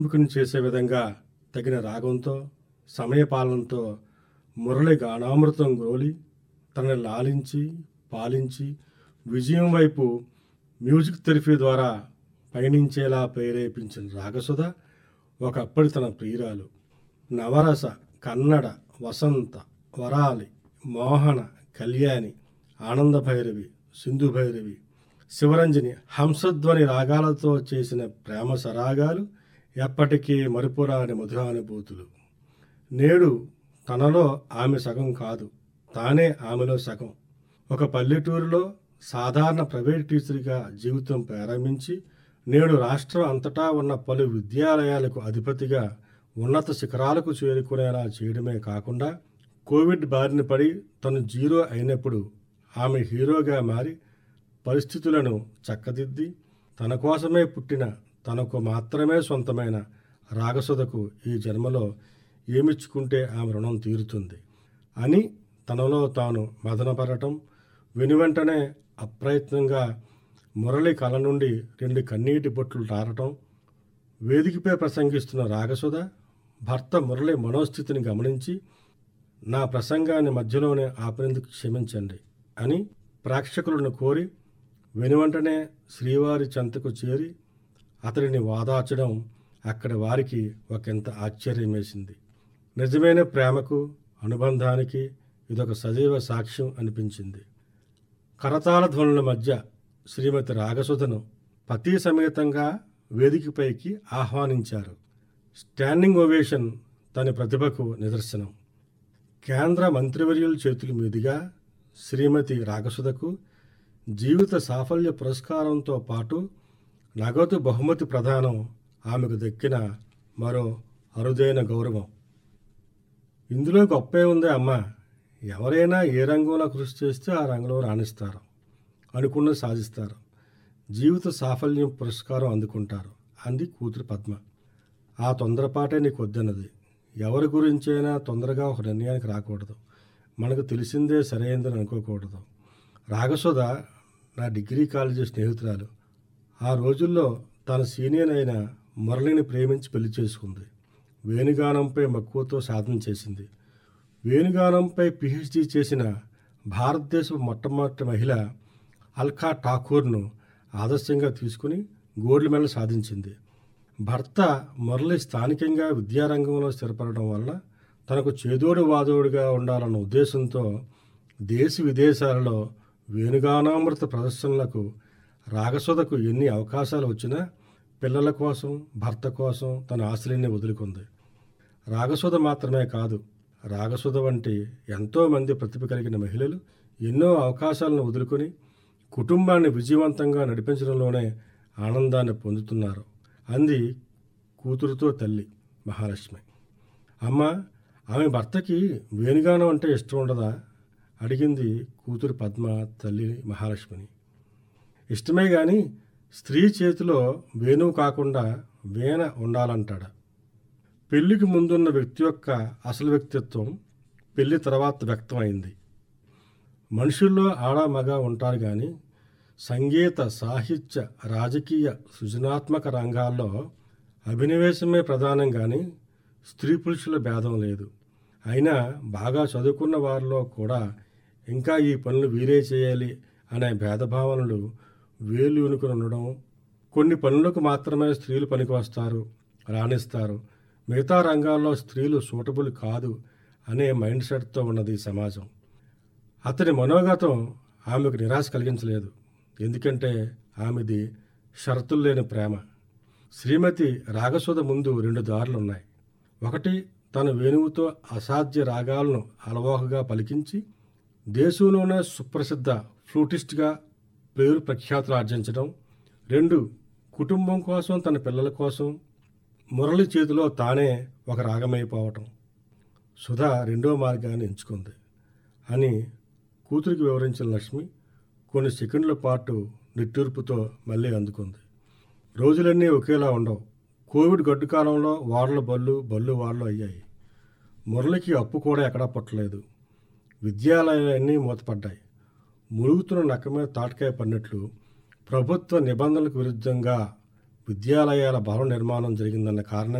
ముఖం చేసే విధంగా తగిన రాగంతో సమయపాలనతో మురళి గానామృతం గ్రోలి తనని లాలించి పాలించి విజయం వైపు మ్యూజిక్ థెరపీ ద్వారా పయనించేలా ప్రేరేపించిన రాగసుధ ఒకప్పటి తన ప్రియురాలు నవరస కన్నడ వసంత వరాలి మోహన కళ్యాణి ఆనంద భైరవి సింధు భైరవి శివరంజని హంసధ్వని రాగాలతో చేసిన ప్రేమ సరాగాలు ఎప్పటికీ మరుపురాని మధురానుభూతులు నేడు తనలో ఆమె సగం కాదు తానే ఆమెలో సగం ఒక పల్లెటూరులో సాధారణ ప్రైవేట్ టీచర్గా జీవితం ప్రారంభించి నేడు రాష్ట్రం అంతటా ఉన్న పలు విద్యాలయాలకు అధిపతిగా ఉన్నత శిఖరాలకు చేరుకునేలా చేయడమే కాకుండా కోవిడ్ బారిన పడి తను జీరో అయినప్పుడు ఆమె హీరోగా మారి పరిస్థితులను చక్కదిద్ది తన కోసమే పుట్టిన తనకు మాత్రమే సొంతమైన రాగసుధకు ఈ జన్మలో ఏమిచ్చుకుంటే ఆమె రుణం తీరుతుంది అని తనలో తాను మదనపడటం వెనువెంటనే అప్రయత్నంగా మురళి కళ నుండి రెండు కన్నీటి బొట్లు టారటం వేదికపై ప్రసంగిస్తున్న రాగసుధ భర్త మురళి మనోస్థితిని గమనించి నా ప్రసంగాన్ని మధ్యలోనే ఆపినందుకు క్షమించండి అని ప్రేక్షకులను కోరి వెనువెంటనే శ్రీవారి చెంతకు చేరి అతడిని వాదాచడం అక్కడి వారికి ఒకంత ఆశ్చర్యం వేసింది నిజమైన ప్రేమకు అనుబంధానికి ఇదొక సజీవ సాక్ష్యం అనిపించింది కరతాళ ధ్వనుల మధ్య శ్రీమతి రాగసుధను పతి సమేతంగా వేదికపైకి ఆహ్వానించారు స్టాండింగ్ ఓవేషన్ తన ప్రతిభకు నిదర్శనం కేంద్ర మంత్రివర్యుల చేతుల మీదుగా శ్రీమతి రాగసుధకు జీవిత సాఫల్య పురస్కారంతో పాటు నగదు బహుమతి ప్రదానం ఆమెకు దక్కిన మరో అరుదైన గౌరవం ఇందులో గొప్పే ఉంది అమ్మ ఎవరైనా ఏ రంగంలో కృషి చేస్తే ఆ రంగంలో రాణిస్తారు అనుకున్నది సాధిస్తారు జీవిత సాఫల్యం పురస్కారం అందుకుంటారు అంది కూతురు పద్మ ఆ తొందరపాటే నీకు వద్దన్నది ఎవరి గురించైనా తొందరగా ఒక నిర్ణయానికి రాకూడదు మనకు తెలిసిందే సరైనదని అనుకోకూడదు రాగసుధ నా డిగ్రీ కాలేజీ స్నేహితురాలు ఆ రోజుల్లో తన సీనియర్ అయిన మురళిని ప్రేమించి పెళ్లి చేసుకుంది వేణుగానంపై మక్కువతో సాధన చేసింది వేణుగానంపై పిహెచ్డి చేసిన భారతదేశపు మొట్టమొదటి మహిళ అల్కా ఠాకూర్ను ఆదర్శంగా తీసుకుని గోల్డ్ మెడల్ సాధించింది భర్త మురళి స్థానికంగా విద్యారంగంలో స్థిరపడడం వల్ల తనకు చేదోడు వాదోడుగా ఉండాలన్న ఉద్దేశంతో దేశ విదేశాలలో వేణుగానామృత ప్రదర్శనలకు రాగసుధకు ఎన్ని అవకాశాలు వచ్చినా పిల్లల కోసం భర్త కోసం తన ఆశలన్నీ వదులుకుంది రాగసుధ మాత్రమే కాదు రాగసుధ వంటి ఎంతోమంది ప్రతిభ కలిగిన మహిళలు ఎన్నో అవకాశాలను వదులుకొని కుటుంబాన్ని విజయవంతంగా నడిపించడంలోనే ఆనందాన్ని పొందుతున్నారు అంది కూతురుతో తల్లి మహాలక్ష్మి అమ్మ ఆమె భర్తకి వేణుగానం అంటే ఇష్టం ఉండదా అడిగింది కూతురు పద్మ తల్లి మహాలక్ష్మిని ఇష్టమే కానీ స్త్రీ చేతిలో వేణువు కాకుండా వీణ ఉండాలంటాడు పెళ్లికి ముందున్న వ్యక్తి యొక్క అసలు వ్యక్తిత్వం పెళ్లి తర్వాత వ్యక్తమైంది మనుషుల్లో ఆడ మగ ఉంటారు కానీ సంగీత సాహిత్య రాజకీయ సృజనాత్మక రంగాల్లో అభినవేశమే ప్రధానం కానీ స్త్రీ పురుషుల భేదం లేదు అయినా బాగా చదువుకున్న వారిలో కూడా ఇంకా ఈ పనులు వీరే చేయాలి అనే భేదభావనలు వేలు ఉనుకుని ఉండడం కొన్ని పనులకు మాత్రమే స్త్రీలు పనికి వస్తారు రాణిస్తారు మిగతా రంగాల్లో స్త్రీలు సూటబుల్ కాదు అనే మైండ్ సెట్తో ఉన్నది ఈ సమాజం అతని మనోగతం ఆమెకు నిరాశ కలిగించలేదు ఎందుకంటే ఆమెది షరతులు లేని ప్రేమ శ్రీమతి రాగసుధ ముందు రెండు దారులు ఉన్నాయి ఒకటి తన వేణువుతో అసాధ్య రాగాలను అలవోకగా పలికించి దేశంలోనే సుప్రసిద్ధ ఫ్లూటిస్ట్గా పేరు ప్రఖ్యాతులు ఆర్జించడం రెండు కుటుంబం కోసం తన పిల్లల కోసం మురళి చేతిలో తానే ఒక రాగమైపోవటం సుధా రెండో మార్గాన్ని ఎంచుకుంది అని కూతురికి వివరించిన లక్ష్మి కొన్ని సెకండ్ల పాటు నిట్టూర్పుతో మళ్ళీ అందుకుంది రోజులన్నీ ఒకేలా ఉండవు కోవిడ్ గడ్డు కాలంలో వార్ల బళ్ళు బళ్ళు వార్లు అయ్యాయి మురళికి అప్పు కూడా ఎక్కడా పుట్టలేదు విద్యాలయాలన్నీ మూతపడ్డాయి మురుగుతున్న నక్క మీద తాటకాయ పడినట్లు ప్రభుత్వ నిబంధనలకు విరుద్ధంగా విద్యాలయాల భవన నిర్మాణం జరిగిందన్న కారణం